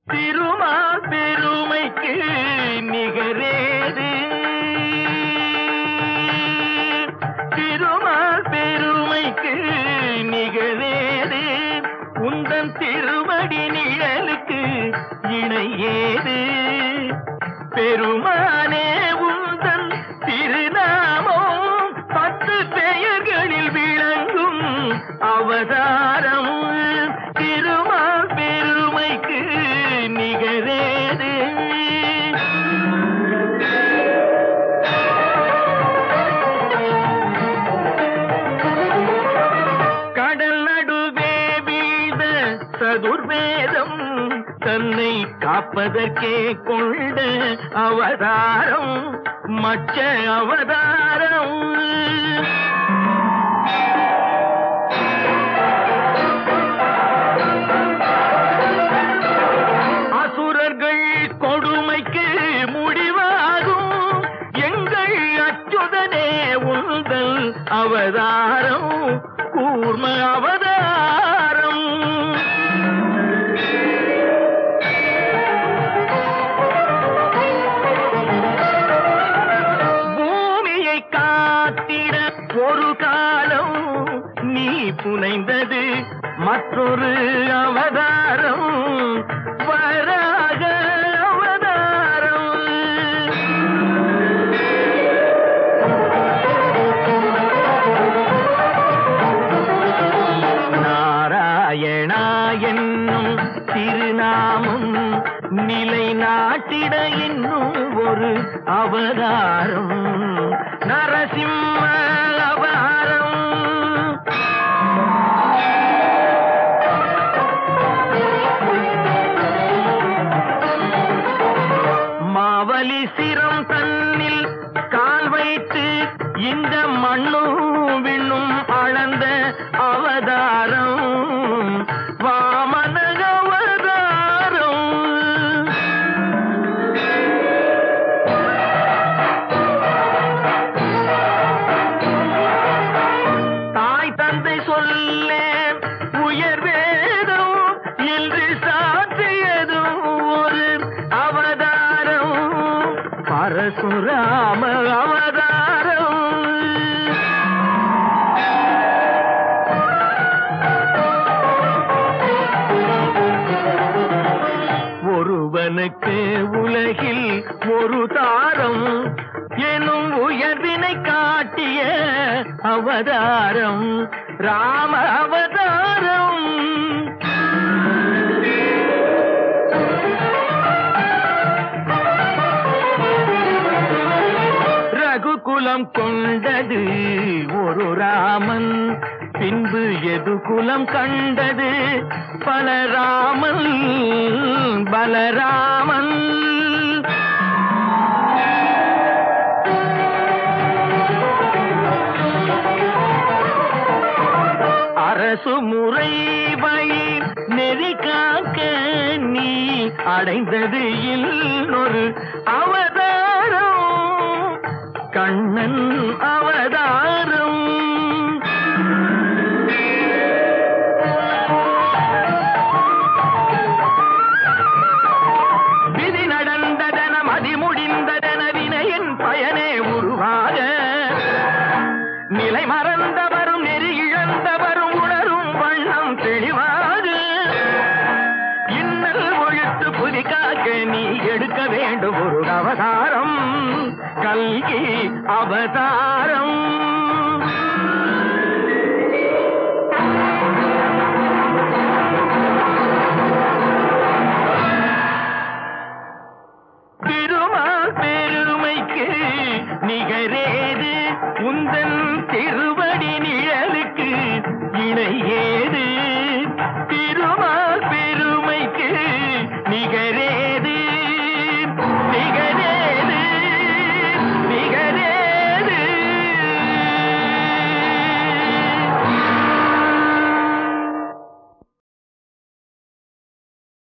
திருமால் பெருமைக்கு நிகரேது திருமால் பெருமைக்கு நிகழேது உந்தன் திருமடி நிழலுக்கு இணையேது பெருமானே உந்தன் திருநாமம் பத்து பெயர்களில் விளங்கும் அவதாரம் திருமால் பெருமைக்கு நிகரேது கடல் நடுவே வீழ்ந்த சதுர்வேதம் தன்னை காப்பதற்கே கொண்ட அவதாரம் மச்ச அவதாரம் அசுரர்கள் கொடுமைக்கு முடிவாகும் எங்கள் அச்சுதனே உந்தல் அவதாரம் கூர்ம அவதாரம் பூமியை காத்திட ஒரு காலம் நீ புனைந்தது மற்றொரு அவதாரம் வராக அவதாரம் நாராயணா என்னும் திருநாமம் நிலை நாட்டிட என்னும் ஒரு அவதாரம் நரசிம்ம அவதாரம் மாவலி சிரம் தன்னில் கால் வைத்து இந்த மண்ணும் விண்ணும் அளந்த அவதாரம் வாமன அவதாரம் தாய் தந்தை சொல்ல உயர் வேதம் என்று சாற்றியதும் ஒரு அவதாரம் பரசுராம அவதாரம் ஒருவனுக்கு உலகில் ஒரு தாரம் எனும் உயர்வினை காட்டிய அவதாரம் ராம அவதாரம் ரகுகுலம் கொண்டது ஒரு ராமன் பின்பு எது குலம் கண்டது பலராமன் பலராமன் அரசு முறை வயிர் நெறி காக்க நீ அடைந்தது இன்னொரு அவதாரம் கண்ணன் அவதாரம் விதி நடந்ததன மதி முடிந்ததன வினையின் பயனே உருவாக நிலை மறந்தவரும் நெறி இழந்தவரும் உணரும் வண்ணம் தெளிவாக இன்னல் ஒழித்து புதி காக்க நீ எடுக்க வேண்டும் ஒரு அவதாரம் கல்கி அவதாரம்